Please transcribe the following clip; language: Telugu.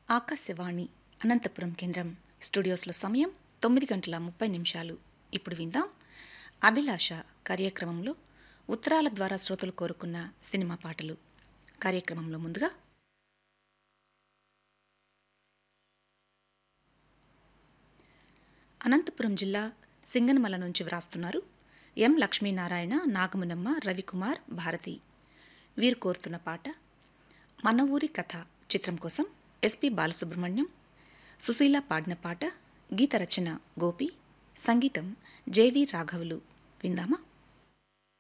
ఆకాశవాణి అనంతపురం కేంద్రం స్టూడియోస్లో సమయం తొమ్మిది గంటల ముప్పై నిమిషాలు ఇప్పుడు విందాం అభిలాష కార్యక్రమంలో ఉత్తరాల ద్వారా శ్రోతలు కోరుకున్న సినిమా పాటలు కార్యక్రమంలో ముందుగా అనంతపురం జిల్లా సింగనమల నుంచి వ్రాస్తున్నారు ఎం లక్ష్మీనారాయణ నాగమునమ్మ రవికుమార్ భారతి వీరు కోరుతున్న పాట మన ఊరి కథ చిత్రం కోసం ఎస్పి బాలసుబ్రహ్మణ్యం సుశీల పాడిన పాట గీత రచన గోపి సంగీతం జేవి రాఘవులు విందామా